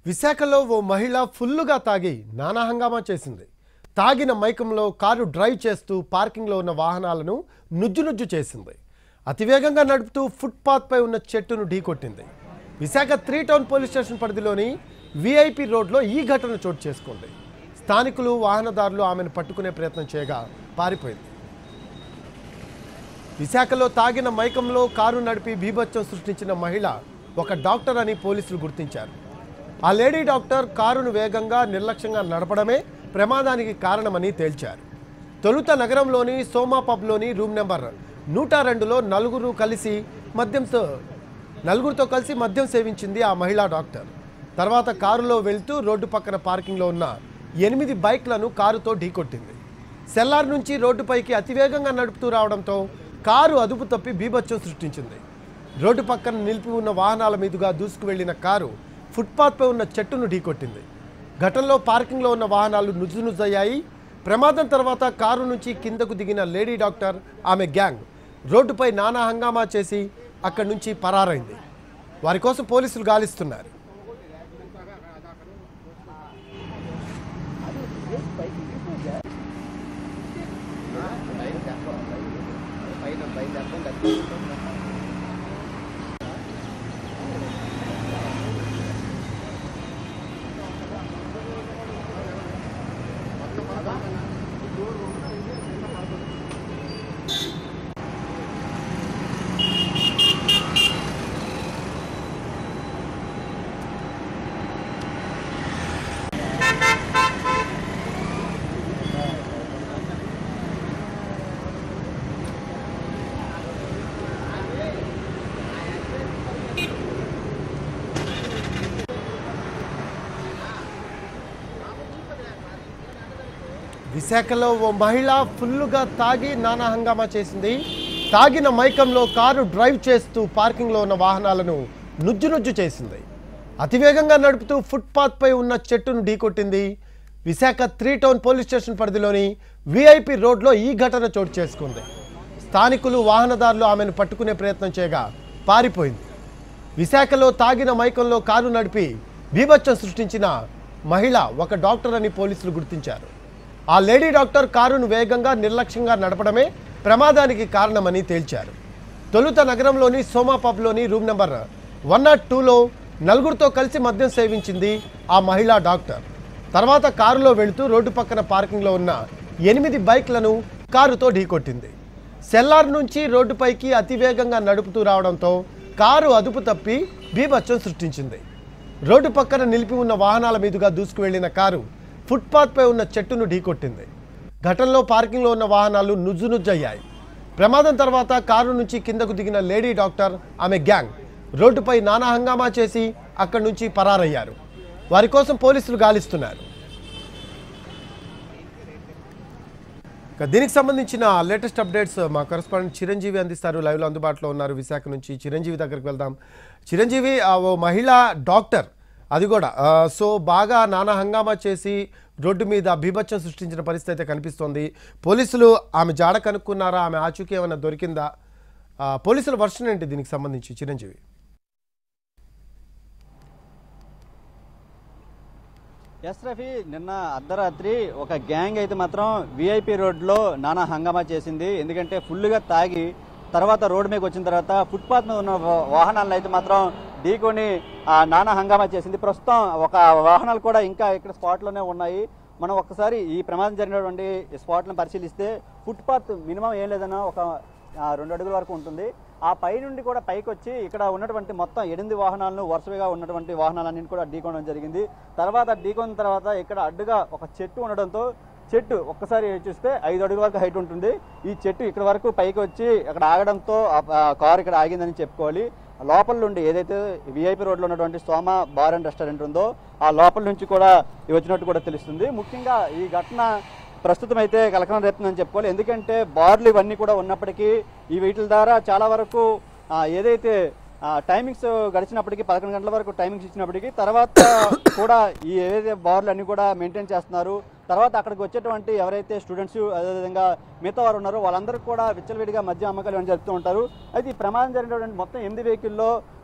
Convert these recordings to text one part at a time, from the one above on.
విశాఖలో ఓ మహిళ ఫుల్లుగా తాగి నానా హంగామా చేసింది తాగిన మైకంలో కారు డ్రైవ్ చేస్తూ పార్కింగ్లో ఉన్న వాహనాలను నుజ్జు నుజ్జు చేసింది అతివేగంగా నడుపుతూ ఫుట్పాత్పై ఉన్న చెట్టును ఢీకొట్టింది Visakha three town police station పరిధిలోని విఐపి రోడ్లో ఈ ఘటన చోటు చేసుకుంది స్థానికులు వాహనదారులు ఆమెను పట్టుకునే ప్రయత్నం చేయగా పారిపోయింది విశాఖలో తాగిన మైకంలో కారు నడిపి బీభత్సం సృష్టించిన మహిళ ఒక డాక్టర్ అని పోలీసులు గుర్తించారు ఆ లేడీ డాక్టర్ కారును వేగంగా నిర్లక్ష్యంగా నడపడమే ప్రమాదానికి కారణమని తేల్చారు తొలుత నగరంలోని సోమా పబ్లోని రూమ్ నెంబర్ నూట రెండులో నలుగురు కలిసి మద్యంతో నలుగురితో కలిసి మద్యం సేవించింది ఆ మహిళా డాక్టర్ తర్వాత కారులో వెళ్తూ రోడ్డు పక్కన పార్కింగ్లో ఉన్న ఎనిమిది బైక్లను కారుతో ఢీకొట్టింది సెల్లార్ నుంచి రోడ్డుపైకి అతివేగంగా నడుపుతూ రావడంతో కారు అదుపు తప్పి బీభత్సం సృష్టించింది రోడ్డు పక్కన నిలిపి ఉన్న వాహనాల మీదుగా దూసుకు వెళ్లిన కారు ఫుట్పాత్పై ఉన్న చెట్టును ఢీకొట్టింది ఘటనలో పార్కింగ్లో ఉన్న వాహనాలు నుజ్జు నుజ్జయ్యాయి ప్రమాదం తర్వాత కారు నుంచి కిందకు దిగిన లేడీ డాక్టర్ ఆమె గ్యాంగ్ రోడ్డుపై నానా హంగామా చేసి అక్కడి నుంచి పరారైంది వారి కోసం పోలీసులు గాలిస్తున్నారు విశాఖలో ఓ మహిళ ఫుల్లుగా తాగి నానా హంగామా చేసింది తాగిన మైకంలో కారు డ్రైవ్ చేస్తూ పార్కింగ్లో ఉన్న వాహనాలను నుజ్జు నుజ్జు చేసింది అతివేగంగా నడుపుతూ ఫుట్పాత్పై ఉన్న చెట్టును ఢీకొట్టింది Visakha three town police station పరిధిలోని విఐపి రోడ్లో ఈ ఘటన చోటు చేసుకుంది స్థానికులు వాహనదారులు ఆమెను పట్టుకునే ప్రయత్నం చేయగా పారిపోయింది విశాఖలో తాగిన మైకంలో కారు నడిపి బీభత్సం సృష్టించిన మహిళ ఒక డాక్టర్ అని పోలీసులు గుర్తించారు ఆ లేడీ డాక్టర్ కారును వేగంగా నిర్లక్ష్యంగా నడపడమే ప్రమాదానికి కారణమని తేల్చారు తొలుత నగరంలోని సోమా పబ్లోని రూమ్ నెంబర్ వన్ నాట్ టూలో నలుగురితో కలిసి మద్యం సేవించింది ఆ మహిళా డాక్టర్ తర్వాత కారులో వెళుతూ రోడ్డు పక్కన పార్కింగ్లో ఉన్న ఎనిమిది బైక్లను కారుతో ఢీకొట్టింది సెల్లార్ నుంచి రోడ్డుపైకి అతివేగంగా నడుపుతూ రావడంతో కారు అదుపు తప్పి బీభత్సం సృష్టించింది రోడ్డు పక్కన నిలిపి ఉన్న వాహనాల మీదుగా దూసుకు వెళ్లిన కారు ఫుట్పాత్పై ఉన్న చెట్టును ఢీకొట్టింది ఘటనలో పార్కింగ్లో ఉన్న వాహనాలు నుజ్జు నుజ్జయ్యాయి ప్రమాదం తర్వాత కారు నుంచి కిందకు దిగిన లేడీ డాక్టర్ ఆమె గ్యాంగ్ రోడ్డుపై నానా హంగామా చేసి అక్కడి నుంచి పరారయ్యారు వారి కోసం పోలీసులు గాలిస్తున్నారు ఇక దీనికి సంబంధించిన లేటెస్ట్ అప్డేట్స్ మా కరెస్పాండెంట్ చిరంజీవి అందిస్తారు లైవ్లో అందుబాటులో ఉన్నారు విశాఖ నుంచి చిరంజీవి దగ్గరికి వెళ్దాం చిరంజీవి ఆ, ఓ మహిళా డాక్టర్ అది కూడా ఆ, సో బాగా నానా హంగామా చేసి రోడ్డు మీద బీభత్సం సృష్టించిన పరిస్థితి అయితే కనిపిస్తోంది పోలీసులు ఆమె జాడ కనుక్కున్నారా ఆమె ఆచూకీ ఏమైనా దొరికిందా ఆ, పోలీసుల వర్షన్ ఏంటి దీనికి సంబంధించి చిరంజీవి ఎస్ రఫీ నిన్న అర్ధరాత్రి ఒక గ్యాంగ్ అయితే మాత్రం విఐపి రోడ్లో నానా హంగామా చేసింది ఎందుకంటే ఫుల్గా తాగి తర్వాత రోడ్డు మీదకి వచ్చిన తర్వాత ఫుట్పాత్ మీద ఉన్న వా- వాహనాలను అయితే మాత్రం ఢీకొని ఆ నానా హంగామా చేసింది ప్రస్తుతం ఒక వాహనాలు కూడా ఇంకా ఇక్కడ స్పాట్లోనే ఉన్నాయి మనం ఒక్కసారి ఈ ప్రమాదం జరిగినటువంటి స్పాట్లను పరిశీలిస్తే ఫుట్పాత్ మినిమం ఏం లేదన్నా ఒక ఆ, రెండు అడుగుల వరకు ఉంటుంది ఆ పై నుండి కూడా పైకి వచ్చి ఇక్కడ ఉన్నటువంటి మొత్తం ఎనిమిది వాహనాలను వరుసగా ఉన్నటువంటి వాహనాలన్నింటి కూడా ఢీకొనడం జరిగింది తర్వాత ఢీకొన్న తర్వాత ఇక్కడ అడ్డుగా ఒక చెట్టు ఉండడంతో చెట్టు ఒక్కసారి చూస్తే ఐదు అడుగుల వరకు హైట్ ఉంటుంది ఈ చెట్టు ఇక్కడ వరకు పైకి వచ్చి అక్కడ ఆగడంతో ఆ- ఆ కారు ఇక్కడ ఆగిందని చెప్పుకోవాలి లోపల నుండి ఏదైతే విఐపి రోడ్లో ఉన్నటువంటి సోమ బార్ అండ్ రెస్టారెంట్ ఉందో ఆ లోపల నుంచి కూడా ఇవి వచ్చినట్టు కూడా తెలుస్తుంది ముఖ్యంగా ఈ ఘటన ప్రస్తుతం అయితే కలకలం రేపుతుందని చెప్పుకోవాలి ఎందుకంటే బార్లు ఇవన్నీ కూడా ఉన్నప్పటికీ ఈ వీటి ద్వారా చాలా వరకు ఆ, ఏదైతే ఆ, టైమింగ్స్ గడిచినప్పటికీ పదకొండు గంటల వరకు టైమింగ్స్ ఇచ్చినప్పటికీ తర్వాత కూడా ఈ ఏదైతే బార్లు అన్ని కూడా మెయింటైన్ చేస్తున్నారు తర్వాత అక్కడికి వచ్చేటువంటి ఎవరైతే స్టూడెంట్స్ అదేవిధంగా మిగతా వారు ఉన్నారో వాళ్ళందరూ కూడా విచ్చలవిడిగా మద్యం అమ్మకాలు ఇవన్నీ జరుపుతూ ఉంటారు అయితే ఈ ప్రమాదం జరిగినటువంటి మొత్తం ఎనిమిది వెహికల్లో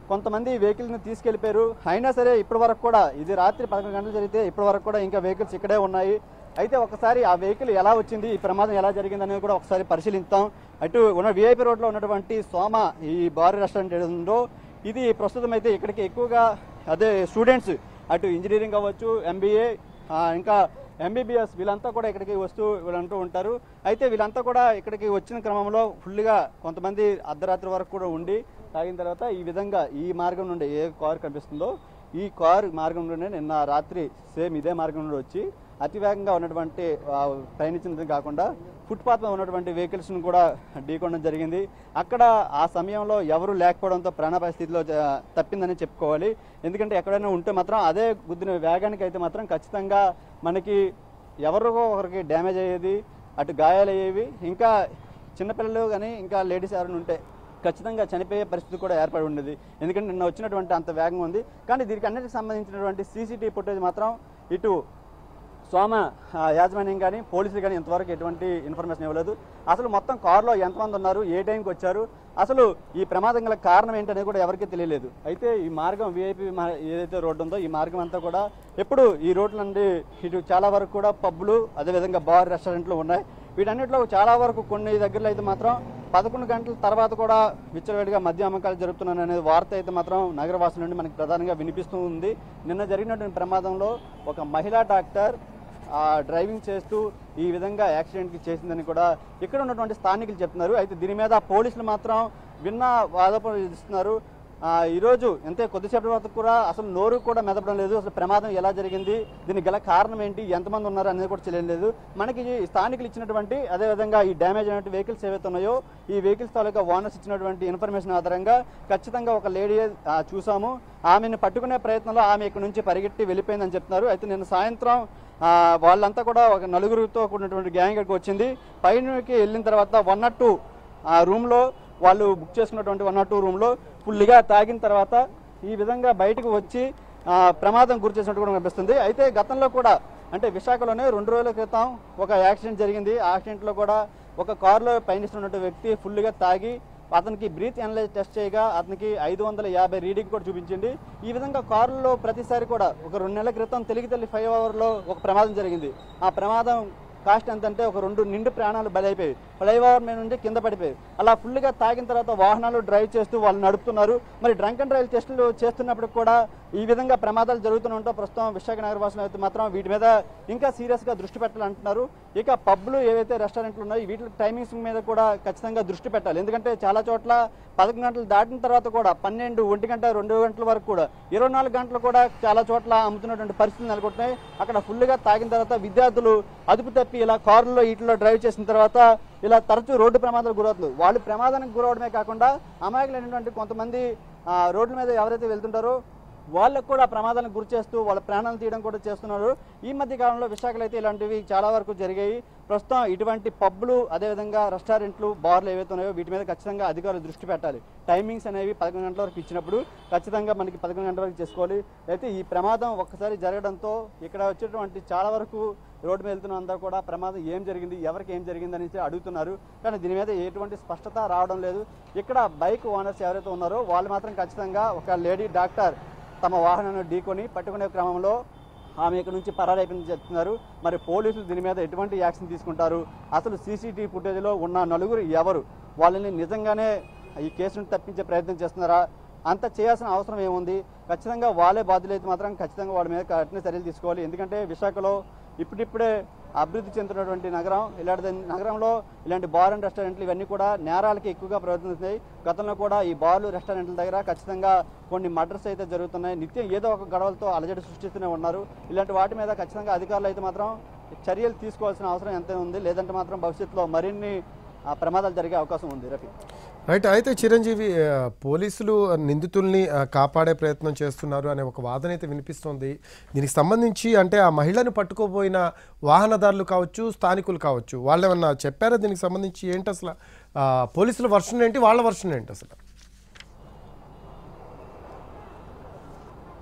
కొంతమంది వెహికల్ని తీసుకెళ్లిపోయారు అయినా సరే ఇప్పటి వరకు కూడా ఇది రాత్రి పదకొండు గంటలు జరిగితే ఇప్పటి వరకు కూడా ఇంకా వెహికల్స్ ఇక్కడే ఉన్నాయి అయితే ఒకసారి ఆ వెహికల్ ఎలా వచ్చింది ఈ ప్రమాదం ఎలా జరిగింది అనేది కూడా ఒకసారి పరిశీలిస్తాం అటు ఉన్న విఐపి రోడ్లో ఉన్నటువంటి సోమ ఈ బార్ రెస్టారెంట్ ఏది ఉందో ఇది ప్రస్తుతం అయితే ఇక్కడికి ఎక్కువగా అదే స్టూడెంట్స్ అటు ఇంజనీరింగ్ అవ్వచ్చు ఎంబీఏ ఇంకా ఎంబీబీఎస్ వీళ్ళంతా కూడా ఇక్కడికి వస్తూ వీళ్ళంటూ ఉంటారు అయితే వీళ్ళంతా కూడా ఇక్కడికి వచ్చిన క్రమంలో ఫుల్గా కొంతమంది అర్ధరాత్రి వరకు కూడా ఉండి తాగిన తర్వాత ఈ విధంగా ఈ మార్గం నుండి ఏ కారు కనిపిస్తుందో ఈ కారు మార్గం నుండి నిన్న రాత్రి సేమ్ ఇదే మార్గం నుండి వచ్చి అతివేగంగా ఉన్నటువంటి ఆ, ప్రయాణించినది కాకుండా ఫుట్పాత్ మీద ఉన్నటువంటి వెహికల్స్ను కూడా ఢీకొనడం జరిగింది అక్కడ ఆ సమయంలో ఎవరు లేకపోవడంతో ప్రాణాపాయ స్థితిలో జ- తప్పిందని చెప్పుకోవాలి ఎందుకంటే ఎక్కడైనా ఉంటే మాత్రం అదే గుద్దిన వేగానికి అయితే మాత్రం ఖచ్చితంగా మనకి ఎవరికో ఒకరికి డ్యామేజ్ అయ్యేది అటు గాయాలు అయ్యేవి ఇంకా చిన్నపిల్లలు కానీ ఇంకా లేడీస్ ఎవరైనా ఉంటే ఖచ్చితంగా చనిపోయే పరిస్థితి కూడా ఏర్పడి ఉండేది ఎందుకంటే నిన్న వచ్చినటువంటి అంత వేగం ఉంది కానీ దీనికి అన్నిటికి సంబంధించినటువంటి సీసీటీవీ ఫుటేజ్ మాత్రం ఇటు సోమ ఆ, యాజమాన్యం కానీ పోలీసులు కానీ ఇంతవరకు ఎటువంటి ఇన్ఫర్మేషన్ ఇవ్వలేదు అసలు మొత్తం కారులో ఎంతమంది ఉన్నారు ఏ టైంకి వచ్చారు అసలు ఈ ప్రమాదం గల కారణం ఏంటనేది కూడా ఎవరికీ తెలియలేదు అయితే ఈ మార్గం విఐపి ఏదైతే రోడ్డు ఉందో ఈ మార్గం అంతా కూడా ఎప్పుడు ఈ రోడ్ల నుండి ఇటు చాలా వరకు కూడా పబ్బులు అదేవిధంగా బార్ రెస్టారెంట్లు ఉన్నాయి వీటన్నిటిలో చాలా వరకు కొన్ని దగ్గరలో అయితే మాత్రం పదకొండు గంటల తర్వాత కూడా విచ్చలవిడిగా మద్య అమ్మకాలు జరుపుతున్నాను అనేది వార్త అయితే మాత్రం నగరవాసుల నుండి మనకి ప్రధానంగా వినిపిస్తూ ఉంది నిన్న జరిగినటువంటి ప్రమాదంలో ఒక మహిళా డాక్టర్ ఆ డ్రైవింగ్ చేస్తూ ఈ విధంగా యాక్సిడెంట్కి చేసిందని కూడా ఇక్కడ ఉన్నటువంటి స్థానికులు చెప్తున్నారు అయితే దీని మీద పోలీసులు మాత్రం విన్న వాదపలు ఇస్తున్నారు ఆ, ఈరోజు అంతే కొద్దిసేపటి వరకు కూడా అసలు నోరు కూడా మెదపడం లేదు అసలు ప్రమాదం ఎలా జరిగింది దీనికి గల కారణం ఏంటి ఎంతమంది ఉన్నారు అనేది కూడా తెలియలేదు మనకి ఈ స్థానికులు ఇచ్చినటువంటి అదేవిధంగా ఈ డ్యామేజ్ అయినటువంటి వెహికల్స్ ఏవైతే ఉన్నాయో ఈ వెహికల్స్ తాలూకా ఓనర్స్ ఇచ్చినటువంటి ఇన్ఫర్మేషన్ ఆధారంగా ఖచ్చితంగా ఒక లేడీ ఆ, చూసాము ఆమెను పట్టుకునే ప్రయత్నంలో ఆమె ఇక్కడ నుంచి పరిగెట్టి వెళ్ళిపోయిందని చెప్తున్నారు అయితే నిన్న సాయంత్రం ఆ, వాళ్ళంతా కూడా ఒక నలుగురితో కూడినటువంటి గ్యాంగ్ ఇక్కడికి వచ్చింది పైనకి వెళ్ళిన తర్వాత వన్ నాట్ టూ ఆ రూమ్లో వాళ్ళు బుక్ చేసుకున్నటువంటి వన్ నాట్ టూ రూమ్లో ఫుల్గా తాగిన తర్వాత ఈ విధంగా బయటకు వచ్చి ఆ, ప్రమాదం గురి చేసినట్టు కూడా కనిపిస్తుంది అయితే గతంలో కూడా అంటే విశాఖలోనే రెండు రోజుల క్రితం ఒక యాక్సిడెంట్ జరిగింది ఆ యాక్సిడెంట్లో కూడా ఒక కారులో పయనిస్తున్నటువంటి వ్యక్తి ఫుల్గా తాగి అతనికి బ్రీత్ అనలైజ్ టెస్ట్ చేయగా అతనికి ఐదు వందల యాభై రీడింగ్ కూడా చూపించింది ఈ విధంగా కారులో ప్రతిసారి కూడా ఒక రెండు నెలల క్రితం తెలుగు తల్లి ఫైవ్ అవర్లో ఒక ప్రమాదం జరిగింది ఆ ప్రమాదం కాస్ట్ ఎంత అంటే ఒక రెండు నిండు ప్రాణాలు బలైపోయాయి ఫ్లైఓవర్ మీద నుండి కింద పడిపోయాయి అలా ఫుల్గా తాగిన తర్వాత వాహనాలు డ్రైవ్ చేస్తూ వాళ్ళు నడుపుతున్నారు మరి డ్రంక్ అండ్ డ్రైవ్ టెస్టులు చేస్తున్నప్పుడు కూడా ఈ విధంగా ప్రమాదాలు జరుగుతూనే ఉంటాం ప్రస్తుతం విశాఖ నగర వాసులు అయితే మాత్రం వీటి మీద ఇంకా సీరియస్గా దృష్టి పెట్టాలంటున్నారు ఇక పబ్లు ఏవైతే రెస్టారెంట్లు ఉన్నాయో వీటి టైమింగ్స్ మీద కూడా ఖచ్చితంగా దృష్టి పెట్టాలి ఎందుకంటే చాలా చోట్ల పదకొండు గంటలు దాటిన తర్వాత కూడా పన్నెండు ఒంటి గంట రెండు గంటల వరకు కూడా ఇరవై నాలుగు గంటలు కూడా చాలా చోట్ల అమ్ముతున్నటువంటి పరిస్థితులు నెలకొంటున్నాయి అక్కడ ఫుల్గా తాగిన తర్వాత విద్యార్థులు అదుపు తప్పి ఇలా కారులో వీటిలో డ్రైవ్ చేసిన తర్వాత ఇలా తరచూ రోడ్డు ప్రమాదాలకు గురవుతుంది వాళ్ళు ప్రమాదానికి గురవడమే కాకుండా అమాయకులైనటువంటి కొంతమంది ఆ, రోడ్ల మీద ఎవరైతే వెళ్తుంటారో వాళ్ళకు కూడా ప్రమాదానికి గురి చేస్తూ వాళ్ళ ప్రాణాలు తీయడం కూడా చేస్తున్నారు ఈ మధ్య కాలంలో విశాఖలో అయితే ఇలాంటివి చాలా వరకు జరిగాయి ప్రస్తుతం ఇటువంటి పబ్లు అదేవిధంగా రెస్టారెంట్లు బార్లు ఏవైతే ఉన్నాయో వీటి మీద ఖచ్చితంగా అధికారులు దృష్టి పెట్టాలి టైమింగ్స్ అనేవి పదకొండు గంటల వరకు ఇచ్చినప్పుడు ఖచ్చితంగా మనకి పదకొండు గంటల వరకు చేసుకోవాలి అయితే ఈ ప్రమాదం ఒక్కసారి జరగడంతో ఇక్కడ వచ్చేటువంటి చాలా వరకు రోడ్డు మీద వెళ్తున్న అందరూ కూడా ప్రమాదం ఏం జరిగింది ఎవరికి ఏం జరిగింది అనేసి అడుగుతున్నారు కానీ దీని మీద ఎటువంటి స్పష్టత రావడం లేదు ఇక్కడ బైక్ ఓనర్స్ ఎవరైతే ఉన్నారో వాళ్ళు మాత్రం ఖచ్చితంగా ఒక లేడీ డాక్టర్ తమ వాహనాన్ని ఢీకొని పట్టుకునే క్రమంలో ఆమె ఇక్కడ నుంచి పరారైపోయిందని చెప్తున్నారు మరి పోలీసులు దీని మీద ఎటువంటి యాక్షన్ తీసుకుంటారు అసలు సీసీటీవీ ఫుటేజ్లో ఉన్న నలుగురు ఎవరు వాళ్ళని నిజంగానే ఈ కేసును తప్పించే ప్రయత్నం చేస్తున్నారా అంత చేయాల్సిన అవసరం ఏముంది ఖచ్చితంగా వాళ్ళే బాధ్యులైతే మాత్రం ఖచ్చితంగా వాళ్ళ మీద కఠిన చర్యలు తీసుకోవాలి ఎందుకంటే విశాఖలో ఇప్పుడిప్పుడే అభివృద్ధి చెందుతున్నటువంటి నగరం ఇలాంటి నగరంలో ఇలాంటి బార్ అండ్ రెస్టారెంట్లు ఇవన్నీ కూడా నేరాలకి ఎక్కువగా ప్రవర్తిస్తున్నాయి గతంలో కూడా ఈ బార్లు రెస్టారెంట్ల దగ్గర ఖచ్చితంగా కొన్ని మర్డర్స్ అయితే జరుగుతున్నాయి నిత్యం ఏదో ఒక గొడవలతో అలజడి సృష్టిస్తూనే ఉన్నారు ఇలాంటి వాటి మీద ఖచ్చితంగా అధికారులు అయితే మాత్రం చర్యలు తీసుకోవాల్సిన అవసరం ఎంతే ఉంది లేదంటే మాత్రం భవిష్యత్తులో మరిన్ని ఆ, ప్రమాదాలు జరిగే అవకాశం ఉంది రఫీ రైట్ అయితే చిరంజీవి ఆ, పోలీసులు నిందితుల్ని ఆ, కాపాడే ప్రయత్నం చేస్తున్నారు అనే ఒక వాదన అయితే వినిపిస్తోంది దీనికి సంబంధించి అంటే ఆ మహిళను పట్టుకోబోయిన వాహనదారులు కావచ్చు స్థానికులు కావచ్చు వాళ్ళు ఏమన్నా చెప్పారా దీనికి సంబంధించి ఏంటి అసలు ఆ, పోలీసుల వర్షన్ ఏంటి వాళ్ళ వర్షన్ ఏంటి అసలు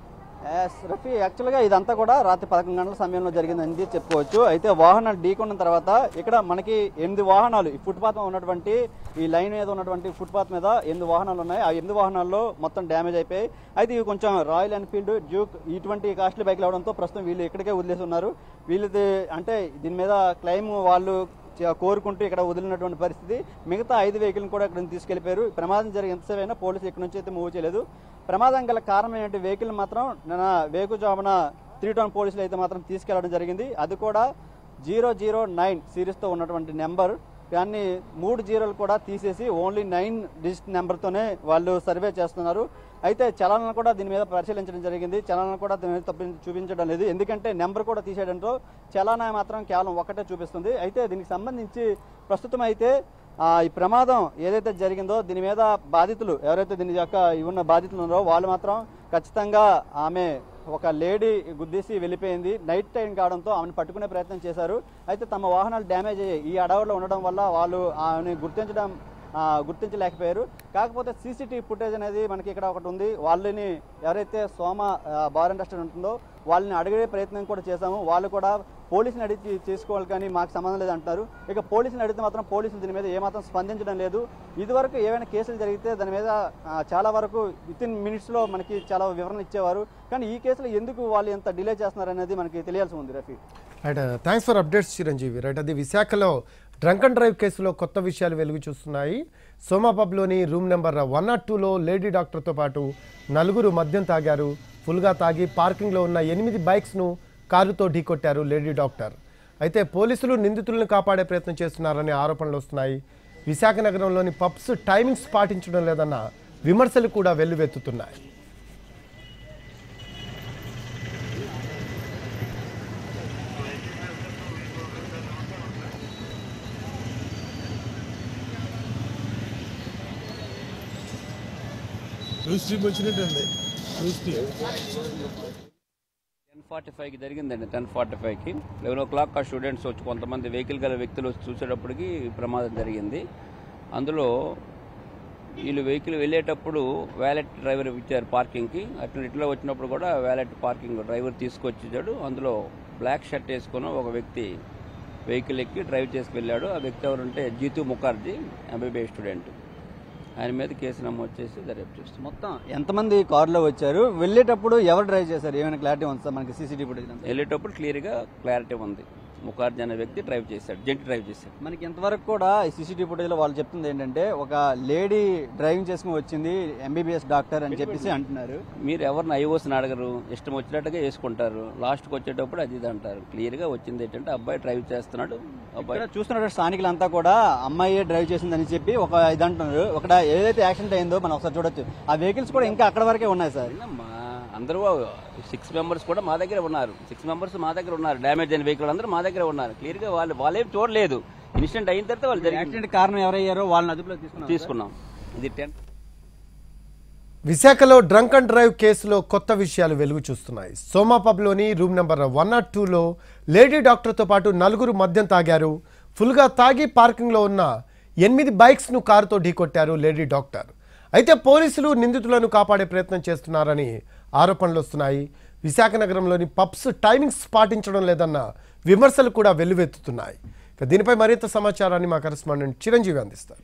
ఎస్, రఫీ యాక్చువల్గా ఇదంతా కూడా రాత్రి పదకొండు గంటల సమయంలో జరిగిందని చెప్పుకోవచ్చు అయితే వాహనాలు ఢీకొన్న తర్వాత ఇక్కడ మనకి ఎనిమిది వాహనాలు ఈ ఫుట్పాత్ మీద ఉన్నటువంటి ఈ లైన్ మీద ఉన్నటువంటి ఫుట్పాత్ మీద ఎనిమిది వాహనాలు ఉన్నాయి ఆ ఎనిమిది వాహనాల్లో మొత్తం డ్యామేజ్ అయిపోయాయి అయితే ఇవి కొంచెం రాయల్ ఎన్ఫీల్డ్ డ్యూక్ ఇటువంటి కాస్ట్లీ బైక్లు అవడంతో ప్రస్తుతం వీళ్ళు ఇక్కడికే వదిలేసి ఉన్నారు వీళ్ళది అంటే దీని మీద క్లెయిమ్ వాళ్ళు చ- కోరుకుంటూ ఇక్కడ వదిలినటువంటి పరిస్థితి మిగతా ఐదు వెహికల్ని కూడా ఇక్కడ నుంచి తీసుకెళ్లిపోయారు ప్రమాదం జరిగి ఎంతసేపు అయినా పోలీసులు ఇక్కడ నుంచి అయితే మూవ్ చేయలేదు ప్రమాదం గల కారణమైనటువంటి వెహికల్ మాత్రం నిన్న వేకుజామున త్రీ టౌన్ పోలీసులు అయితే మాత్రం తీసుకెళ్లడం జరిగింది అది కూడా జీరో జీరో నైన్ సిరీస్తో ఉన్నటువంటి నెంబర్ దాన్ని మూడు జీరోలు కూడా తీసేసి ఓన్లీ నైన్ డిజిట్ నెంబర్తోనే వాళ్ళు సర్వే చేస్తున్నారు అయితే చలనాలను కూడా దీని మీద పరిశీలించడం జరిగింది చలనాలను కూడా దీని మీద తప్పి చూపించడం లేదు ఎందుకంటే నెంబర్ కూడా తీసేయడంతో చలానా మాత్రం కేవలం ఒకటే చూపిస్తుంది అయితే దీనికి సంబంధించి ప్రస్తుతం అయితే ఆ, ఈ ప్రమాదం ఏదైతే జరిగిందో దీని మీద బాధితులు ఎవరైతే దీని యొక్క ఉన్న బాధితులు ఉన్నారో వాళ్ళు మాత్రం ఖచ్చితంగా ఆమె ఒక లేడీ గుద్దేసి వెళ్ళిపోయింది నైట్ టైం కావడంతో ఆమెను పట్టుకునే ప్రయత్నం చేశారు అయితే తమ వాహనాలు డ్యామేజ్ అయ్యాయి ఈ అడవుల్లో ఉండడం వల్ల వాళ్ళు ఆమెను గుర్తించడం ఆ, గుర్తించలేకపోయారు కాకపోతే సీసీటీవీ ఫుటేజ్ అనేది మనకి ఇక్కడ ఒకటి ఉంది వాళ్ళని ఎవరైతే సోమ ఆ, బార్ అండ్ రెస్టారెంట్ ఉంటుందో వాళ్ళని అడిగే ప్రయత్నం కూడా చేశాము వాళ్ళు కూడా పోలీసుని అడిగి చేసుకోవాలి కానీ మాకు సంబంధం లేదు అంటారు ఇక పోలీసుని అడిగితే మాత్రం పోలీసులు దీని మీద ఏమాత్రం స్పందించడం లేదు ఇదివరకు ఏవైనా కేసులు జరిగితే దాని మీద ఆ, చాలా వరకు విత్ ఇన్ మినిట్స్లో మనకి చాలా వివరణ ఇచ్చేవారు కానీ ఈ కేసులో ఎందుకు వాళ్ళు ఎంత డిలే చేస్తున్నారు అనేది మనకి తెలియాల్సి ఉంది Rafi right thanks for updates Chiranjeevi right అది విశాఖలో డ్రంక్ అండ్ డ్రైవ్ కేసులో కొత్త విషయాలు వెలుగు చూస్తున్నాయి సోమా పబ్లోని రూమ్ నెంబర్ వన్ నాట్ టూలో లేడీ డాక్టర్తో పాటు నలుగురు మద్యం తాగారు ఫుల్గా తాగి పార్కింగ్లో ఉన్న ఎనిమిది బైక్స్ను కారుతో ఢీకొట్టారు లేడీ డాక్టర్ అయితే పోలీసులు నిందితులను కాపాడే ప్రయత్నం చేస్తున్నారనే ఆరోపణలు వస్తున్నాయి విశాఖ నగరంలోని పబ్స్ టైమింగ్స్ పాటించడం లేదన్న విమర్శలు కూడా వెల్లువెత్తుతున్నాయి న్యూస్ టీమ్ వచ్చినట్టండి న్యూస్ టీమ్ టెన్ ఫార్టీ ఫైవ్కి జరిగిందండి టెన్ ఫార్టీ ఫైవ్కి లెవెన్ ఓ క్లాక్ ఆ స్టూడెంట్స్ వచ్చి కొంతమంది వెహికల్ గల వ్యక్తులు వచ్చి చూసేటప్పటికి ప్రమాదం జరిగింది అందులో వీళ్ళు వెహికల్ వెళ్ళేటప్పుడు వ్యాలెట్ డ్రైవర్ ఇచ్చారు పార్కింగ్కి అటు ఇట్లా వచ్చినప్పుడు కూడా వ్యాలెట్ పార్కింగ్ డ్రైవర్ తీసుకొచ్చాడు అందులో బ్లాక్ షర్ట్ వేసుకున్న ఒక వ్యక్తి వెహికల్ ఎక్కి డ్రైవ్ చేసుకెళ్ళాడు ఆ వ్యక్తి ఎవరంటే జీతు ముఖర్జీ ఎంబీబీఎస్ స్టూడెంట్ ఆయన మీద కేసు నమోదు చేసి దర్యాప్తు చేస్తున్నాం మొత్తం ఎంతమంది కారులో వచ్చారు వెళ్ళేటప్పుడు ఎవరు డ్రైవ్ చేశారు ఏమైనా క్లారిటీ ఉంది సార్ మనకి సీసీటీవీ ఫుటేజ్ అంతా? వెళ్ళేటప్పుడు క్లియర్గా క్లారిటీ ఉంది ముఖార్జీ అనే వ్యక్తి డ్రైవ్ చేశాడు జెంట్ డ్రైవ్ చేశాడు మనకి ఇంతవరకు కూడా ఈ సీసీటీవీ ఫుటేజ్ లో వాళ్ళు చెప్తుంది ఏంటంటే ఒక లేడీ డ్రైవింగ్ చేసుకుని వచ్చింది ఎంబీబీఎస్ డాక్టర్ అని చెప్పేసి అంటున్నారు మీరు ఎవరిని ఐఓస్ని అడగరు ఇష్టం వచ్చినట్టుగా వేసుకుంటారు లాస్ట్కి వచ్చేటప్పుడు అది ఇది అంటారు క్లియర్గా వచ్చింది ఏంటంటే అబ్బాయి డ్రైవ్ చేస్తున్నాడు అబ్బాయి ఇక్కడ చూస్తున్నట్టు స్థానికులంతా కూడా అమ్మాయి డ్రైవ్ చేసిందని చెప్పి ఒక ఇది అంటున్నారు ఒక ఏదైతే యాక్సిడెంట్ అయిందో మనం ఒకసారి చూడొచ్చు ఆ వెహికల్స్ కూడా ఇంకా అక్కడ వరకే ఉన్నాయి సార్ అమ్మా, అందరూ సిక్స్ మెంబర్స్ కూడా మా దగ్గర ఉన్నారు సిక్స్ మెంబర్స్ మా దగ్గర ఉన్నారు డ్యామేజ్ అయిన వెహికల్ అందరూ మా దగ్గర ఉన్నారు క్లియర్గా వాళ్ళు వాళ్ళేం చూడలేదు ఇన్సిడెంట్ అయిన తర్వాత వాళ్ళు జరిగింది యాక్సిడెంట్ కారణం ఎవరయ్యారో వాళ్ళని అదుపులో తీసుకున్నారు తీసుకున్నాం ఇది టెన్ విశాఖలో డ్రంక్ అండ్ డ్రైవ్ కేసులో కొత్త విషయాలు వెలుగు చూస్తున్నాయి సోమా పబ్లోని రూమ్ నెంబర్ వన్ నాట్ టూలో లేడీ డాక్టర్తో పాటు నలుగురు మద్యం తాగారు ఫుల్గా తాగి పార్కింగ్లో ఉన్న ఎనిమిది బైక్స్ను కారుతో ఢీకొట్టారు లేడీ డాక్టర్ అయితే పోలీసులు నిందితులను కాపాడే ప్రయత్నం చేస్తున్నారని ఆరోపణలు వస్తున్నాయి విశాఖ నగరంలోని పబ్స్ టైమింగ్స్ పాటించడం లేదన్న విమర్శలు కూడా వెల్లువెత్తుతున్నాయి ఇక దీనిపై మరింత సమాచారాన్ని మా కరెస్పాండెంట్ చిరంజీవి అందిస్తారు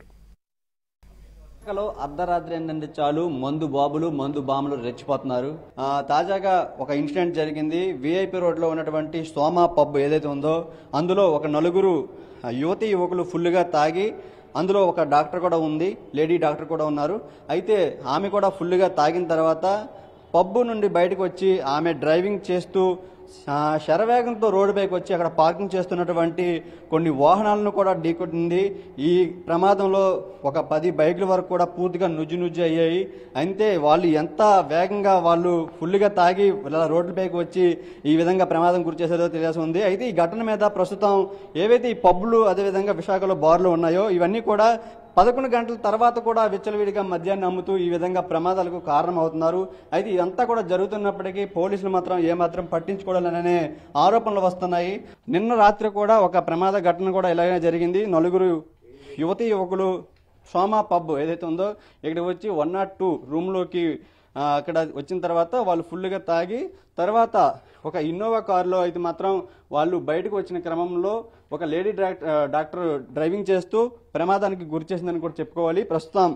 విశాఖలో అర్ధరాత్రి ఏంటంటే చాలు మందు బాబులు మందు బాములు రెచ్చిపోతున్నారు ఆ, తాజాగా ఒక ఇన్సిడెంట్ జరిగింది విఐపి రోడ్లో ఉన్నటువంటి సోమా పబ్ ఏదైతే ఉందో అందులో ఒక నలుగురు ఆ, యువతి యువకులు ఫుల్గా తాగి అందులో ఒక డాక్టర్ కూడా ఉంది లేడీ డాక్టర్ కూడా ఉన్నారు అయితే ఆమె కూడా ఫుల్గా తాగిన తర్వాత పబ్బు నుండి బయటకు వచ్చి ఆమె డ్రైవింగ్ చేస్తూ ఆ, శరవేగంతో రోడ్డుపైకి వచ్చి అక్కడ పార్కింగ్ చేస్తున్నటువంటి కొన్ని వాహనాలను కూడా ఢీకొట్టింది ఈ ప్రమాదంలో ఒక పది బైకుల వరకు కూడా పూర్తిగా నుజ్జు నుజ్జు అయ్యాయి అయితే వాళ్ళు ఎంత వేగంగా వాళ్ళు ఫుల్గా తాగి ఇలా రోడ్లపైకి వచ్చి ఈ విధంగా ప్రమాదం గురి చేసేదో తెలియాల్సి ఉంది అయితే ఈ ఘటన మీద ప్రస్తుతం ఏవైతే ఈ పబ్బులు అదేవిధంగా విశాఖలో బార్లు ఉన్నాయో ఇవన్నీ కూడా పదకొండు గంటల తర్వాత కూడా విచ్చలవిడిగా మద్యాన్ని అమ్ముతూ ఈ విధంగా ప్రమాదాలకు కారణమవుతున్నారు అయితే ఇదంతా కూడా జరుగుతున్నప్పటికీ పోలీసులు మాత్రం ఏమాత్రం పట్టించుకోవాలనే ఆరోపణలు వస్తున్నాయి నిన్న రాత్రి కూడా ఒక ప్రమాద ఘటన కూడా ఇలాగే జరిగింది నలుగురు యువతి యువకులు సోమా పబ్ ఏదైతే ఉందో ఇక్కడికి వచ్చి వన్ నాట్ టూ రూమ్లోకి ఆ, అక్కడ వచ్చిన తర్వాత వాళ్ళు ఫుల్గా తాగి తర్వాత ఒక ఇన్నోవా కారులో అయితే మాత్రం వాళ్ళు బయటకు వచ్చిన క్రమంలో ఒక లేడీ డాక్టర్ డాక్టర్ డ్రైవింగ్ చేస్తూ ప్రమాదానికి గురి చేసిందని కూడా చెప్పుకోవాలి ప్రస్తుతం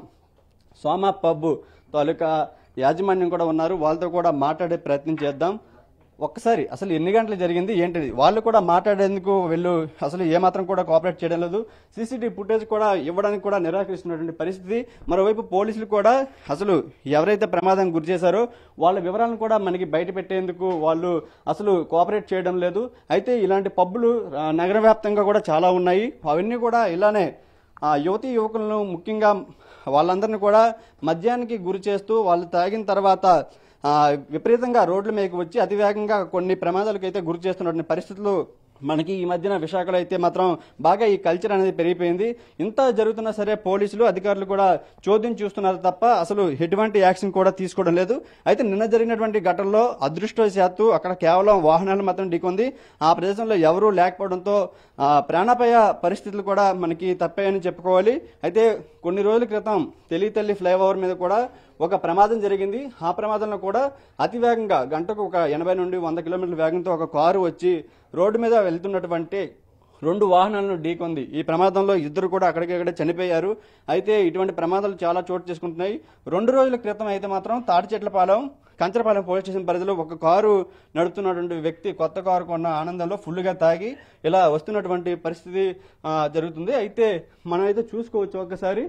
సోమా పబ్ తాలూకా యాజమాన్యం కూడా ఉన్నారు వాళ్ళతో కూడా మాట్లాడే ప్రయత్నం చేద్దాం ఒక్కసారి అసలు ఎన్ని గంటలు జరిగింది ఏంటిది వాళ్ళు కూడా మాట్లాడేందుకు వెళ్ళు అసలు ఏమాత్రం కూడా కోఆపరేట్ చేయడం లేదు సీసీటీవీ ఫుటేజ్ కూడా ఇవ్వడానికి కూడా నిరాకరిస్తున్నటువంటి పరిస్థితి మరోవైపు పోలీసులు కూడా అసలు ఎవరైతే ప్రమాదం గురి చేశారో వాళ్ళ వివరాలను కూడా మనకి బయట పెట్టేందుకు వాళ్ళు అసలు కోఆపరేట్ చేయడం లేదు అయితే ఇలాంటి పబ్బులు ఆ, నగర వ్యాప్తంగా కూడా చాలా ఉన్నాయి అవన్నీ కూడా ఇలానే ఆ యువతీ యువకులను ముఖ్యంగా వాళ్ళందరినీ కూడా మద్యానికి గురి చేస్తూ వాళ్ళు తాగిన తర్వాత ఆ, విపరీతంగా రోడ్ల మీదకి వచ్చి అతివేగంగా కొన్ని ప్రమాదాలకు అయితే గురి చేస్తున్నటువంటి పరిస్థితులు మనకి ఈ మధ్యన విశాఖలో అయితే మాత్రం బాగా ఈ కల్చర్ అనేది పెరిగిపోయింది ఇంత జరుగుతున్నా సరే పోలీసులు అధికారులు కూడా చోద్యం చూస్తున్నారు తప్ప అసలు ఎటువంటి యాక్షన్ కూడా తీసుకోవడం లేదు అయితే నిన్న జరిగినటువంటి ఘటనలో అదృష్టవశాత్తు అక్కడ కేవలం వాహనాలు మాత్రం ఢీకొంది ఆ ప్రదేశంలో ఎవరూ లేకపోవడంతో ఆ, ప్రాణాపాయ పరిస్థితులు కూడా మనకి తప్పాయని చెప్పుకోవాలి అయితే కొన్ని రోజుల క్రితం తెలియతల్లి ఫ్లైఓవర్ మీద కూడా ఒక ప్రమాదం జరిగింది ఆ ప్రమాదంలో కూడా అతి వేగంగా గంటకు ఒక ఎనభై నుండి వంద కిలోమీటర్ల వేగంతో ఒక కారు వచ్చి రోడ్డు మీద వెళ్తున్నటువంటి రెండు వాహనాలను ఢీకొంది ఈ ప్రమాదంలో ఇద్దరు కూడా అక్కడికక్కడే చనిపోయారు అయితే ఇటువంటి ప్రమాదాలు చాలా చోటు చేసుకుంటున్నాయి రెండు రోజుల క్రితం అయితే మాత్రం తాటి చెట్లపాలెం కంచరపాలెం పోలీస్ స్టేషన్ పరిధిలో ఒక కారు నడుపుతున్నటువంటి వ్యక్తి కొత్త కారు కొన్న ఆనందంలో ఫుల్గా తాగి ఇలా వస్తున్నటువంటి పరిస్థితి ఆ, జరుగుతుంది అయితే మనం అయితే చూసుకోవచ్చు ఒకసారి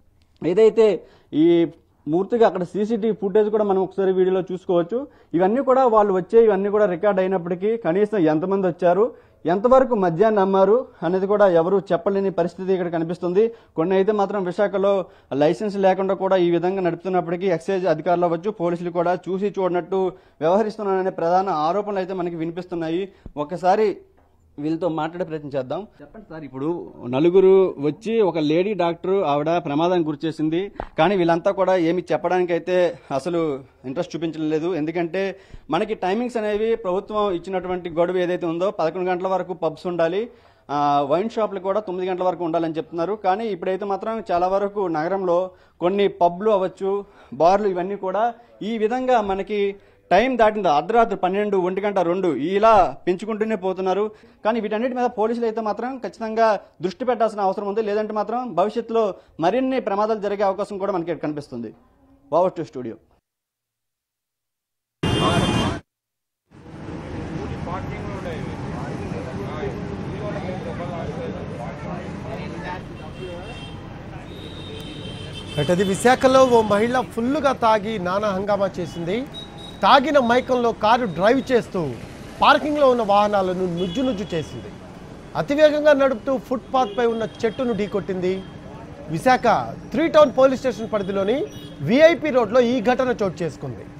ఏదైతే ఈ పూర్తిగా అక్కడ సీసీటీవీ ఫుటేజ్ కూడా మనం ఒకసారి వీడియోలో చూసుకోవచ్చు ఇవన్నీ కూడా వాళ్ళు వచ్చే ఇవన్నీ కూడా రికార్డ్ అయినప్పటికీ కనీసం ఎంతమంది వచ్చారు ఎంతవరకు మద్యాన్ని అమ్మారు అనేది కూడా ఎవరు చెప్పలేని పరిస్థితి ఇక్కడ కనిపిస్తుంది కొన్ని అయితే మాత్రం విశాఖలో లైసెన్స్ లేకుండా కూడా ఈ విధంగా నడుపుతున్నప్పటికీ ఎక్సైజ్ అధికారులు అవ్వచ్చు పోలీసులు కూడా చూసి చూడనట్టు వ్యవహరిస్తున్నారనే ప్రధాన ఆరోపణలు అయితే మనకి వినిపిస్తున్నాయి ఒకసారి వీళ్ళతో మాట్లాడే ప్రయత్నం చేద్దాం చెప్పండి సార్ ఇప్పుడు నలుగురు వచ్చి ఒక లేడీ డాక్టర్ ఆవిడ ప్రమాదానికి గురి చేసింది కానీ వీళ్ళంతా కూడా ఏమి చెప్పడానికి అయితే అసలు ఇంట్రెస్ట్ చూపించలేదు ఎందుకంటే మనకి టైమింగ్స్ అనేవి ప్రభుత్వం ఇచ్చినటువంటి గడువు ఏదైతే ఉందో పదకొండు గంటల వరకు పబ్స్ ఉండాలి ఆ, వైన్ షాపులు కూడా తొమ్మిది గంటల వరకు ఉండాలని చెప్తున్నారు కానీ ఇప్పుడైతే మాత్రం చాలా వరకు నగరంలో కొన్ని పబ్లు అవ్వచ్చు బార్లు ఇవన్నీ కూడా ఈ విధంగా మనకి టైం దాటింది అర్ధరాత్రి పన్నెండు ఒంటి గంట రెండు ఇలా పెంచుకుంటూనే పోతున్నారు కానీ వీటన్నిటి మీద పోలీసులు అయితే మాత్రం ఖచ్చితంగా దృష్టి పెట్టాల్సిన అవసరం ఉంది లేదంటే మాత్రం భవిష్యత్తులో మరిన్ని ప్రమాదాలు జరిగే అవకాశం కూడా మనకి ఇక్కడ కనిపిస్తుంది ఓవర్ టు స్టూడియో అటది విశాఖలో ఓ మహిళ ఫుల్లుగా తాగి నానా హంగామా చేసింది తాగిన మైకంలో కారు డ్రైవ్ చేస్తూ పార్కింగ్లో ఉన్న వాహనాలను నుజ్జు నుజ్జు చేసింది అతివేగంగా నడుపుతూ ఫుట్పాత్పై ఉన్న చెట్టును ఢీకొట్టింది Visakha three town police station పరిధిలోని విఐపి రోడ్లో ఈ ఘటన చోటు చేసుకుంది